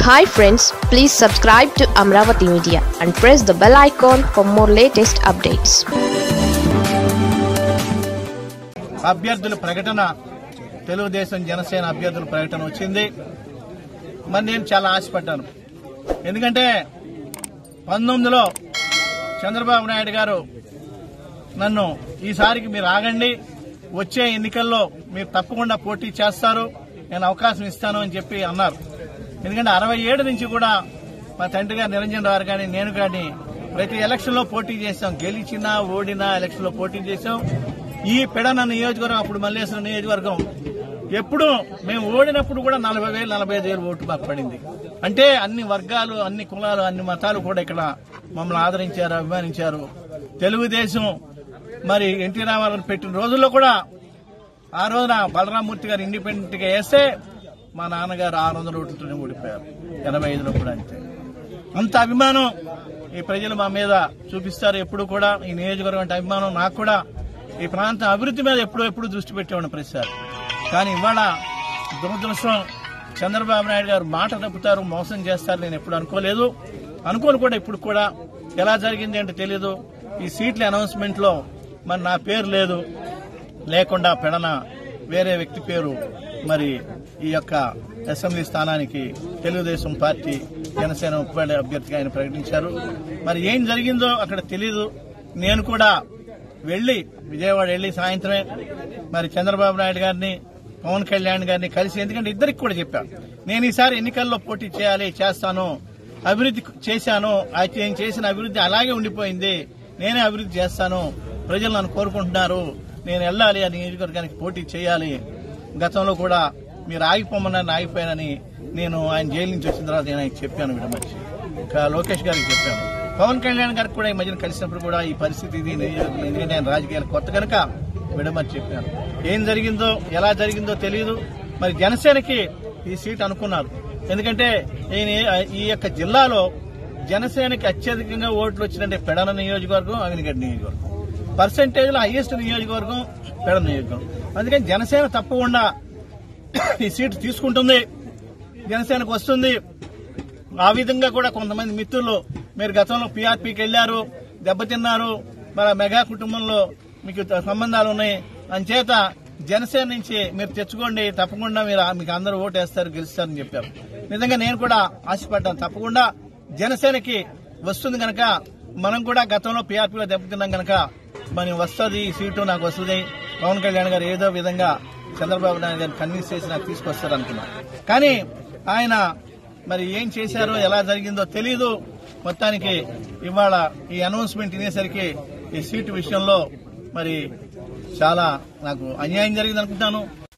hi friends please subscribe to Amaravati media and press the bell icon for more latest updates అభ్యర్థుల ప్రకటన తెలుగుదేశం జనసేన అభ్యర్థుల ప్రకటన వచ్చింది మరి నేను చాలా ఆశపడ్డాను ఎందుకంటే పంతొమ్మిదిలో చంద్రబాబు నాయుడు గారు నన్ను ఈసారికి మీరు ఆగండి వచ్చే ఎన్నికల్లో మీరు తప్పకుండా పోటీ చేస్తారు నేను అవకాశం ఇస్తాను అని చెప్పి అన్నారు ఎందుకంటే అరవై ఏడు నుంచి కూడా మా తండ్రి గారు నిరంజన్ రావు కానీ నేను కానీ ప్రతి ఎలక్షన్ లో పోటీ చేశాం గెలిచినా ఓడినా ఎలక్షన్ లో పోటీ చేశాం ఈ పెడన నియోజకవర్గం అప్పుడు మల్లేశ్వరం నియోజకవర్గం ఎప్పుడు మేము ఓడినప్పుడు కూడా నలభై వేలు నలభై ఐదు వేలు ఓటు మాకు పడింది అంటే అన్ని వర్గాలు అన్ని కులాలు అన్ని మతాలు కూడా ఇక్కడ మమ్మల్ని ఆదరించారు అభిమానించారు తెలుగుదేశం మరి ఎన్టీ రామారావు పెట్టిన రోజుల్లో కూడా ఆ రోజున బలరామూర్తి గారు ఇండిపెండెంట్ గా వేస్తే మా నాన్నగారు ఆరు వందల ఓట్లతోనే ఓడిపోయారు ఎనభై ఐదులో కూడా అంతే అంత అభిమానం ఈ ప్రజలు మా మీద చూపిస్తారు ఎప్పుడు కూడా ఈ నియోజకవర్గం అంటే అభిమానం నాకు కూడా ఈ ప్రాంతం అభివృద్ధి మీద ఎప్పుడో ఎప్పుడు దృష్టి పెట్టేవాడిని ప్రతిసారి కానీ ఇవాళ దురదృష్టం చంద్రబాబు నాయుడు గారు మాట తప్పుతారు మోసం చేస్తారు నేను ఎప్పుడు అనుకోలేదు అనుకోను కూడా ఇప్పుడు కూడా ఎలా జరిగింది అంటే తెలియదు ఈ సీట్ల అనౌన్స్మెంట్ లో మరి నా పేరు లేదు లేకుండా పెడన వేరే వ్యక్తి పేరు మరి ఈ యొక్క అసెంబ్లీ స్థానానికి తెలుగుదేశం పార్టీ జనసేన ఉపాధ్యాయ అభ్యర్థిగా ఆయన ప్రకటించారు మరి ఏం జరిగిందో అక్కడ తెలీదు నేను కూడా వెళ్లి విజయవాడ వెళ్లి సాయంత్రమే మరి చంద్రబాబు నాయుడు గారిని పవన్ కళ్యాణ్ గారిని కలిసి ఎందుకంటే ఇద్దరికి కూడా చెప్పాను నేను ఈసారి ఎన్నికల్లో పోటీ చేయాలి చేస్తాను అభివృద్ధి చేశాను అయితే నేను చేసిన అభివృద్ధి అలాగే ఉండిపోయింది నేనే అభివృద్ధి చేస్తాను ప్రజలు నన్ను కోరుకుంటున్నారు నేను వెళ్ళాలి ఆ నియోజకవర్గానికి పోటీ చేయాలి గతంలో కూడా మీరు ఆగిపోమన్నారని ఆగిపోయానని నేను ఆయన జైలు నుంచి వచ్చిన తర్వాత నేను ఆయనకి చెప్పాను విడమర్చి ఇంకా లోకేష్ గారికి చెప్పాను పవన్ కళ్యాణ్ గారికి కూడా ఈ మధ్యన కలిసినప్పుడు కూడా ఈ పరిస్థితి ఇది నియోజకవర్గం ఎందుకంటే ఆయన రాజకీయాలు కొత్త కనుక విడమర్చి చెప్పాను ఏం జరిగిందో ఎలా జరిగిందో తెలియదు మరి జనసేనకి ఈ సీట్ అనుకున్నారు ఎందుకంటే ఈయన- ఈ యొక్క జిల్లాలో జనసేనకి అత్యధికంగా ఓట్లు వచ్చినంటే పెడన నియోజకవర్గం అవినిగడ్డ నియోజకవర్గం పర్సంటేజ్ లో హైయెస్ట్ నియోజకవర్గం పెడన నియోజకవర్గం అందుకని జనసేన తప్పకుండా ఈ సీటు తీసుకుంటుంది జనసేనకు వస్తుంది ఆ విధంగా కూడా కొంతమంది మిత్రులు మీరు గతంలో పీఆర్పీకి వెళ్లారు దెబ్బతిన్నారు మన మెగా కుటుంబంలో మీకు సంబంధాలు ఉన్నాయి అంచేత జనసేన నుంచి మీరు తెచ్చుకోండి తప్పకుండా మీరు మీకు అందరూ ఓటేస్తారు గెలుస్తారని చెప్పారు నిజంగా నేను కూడా ఆశపడ్డాను తప్పకుండా జనసేనకి వస్తుంది గనక మనం కూడా గతంలో పీఆర్పీలో దెబ్బతిన్నాం గనక మరి వస్తుంది ఈ సీటు నాకు వస్తుంది పవన్ కళ్యాణ్ గారు ఏదో విధంగా చంద్రబాబు నాయుడు గారిని కన్విన్స్ చేసి నాకు తీసుకొస్తారు అనుకున్నా కానీ ఆయన మరి ఏం చేశారో ఎలా జరిగిందో తెలీదు మొత్తానికి ఇవాళ ఈ అనౌన్స్మెంట్ వినేసరికి ఈ సీటు విషయంలో మరి చాలా నాకు అన్యాయం జరిగింది అనుకుంటాను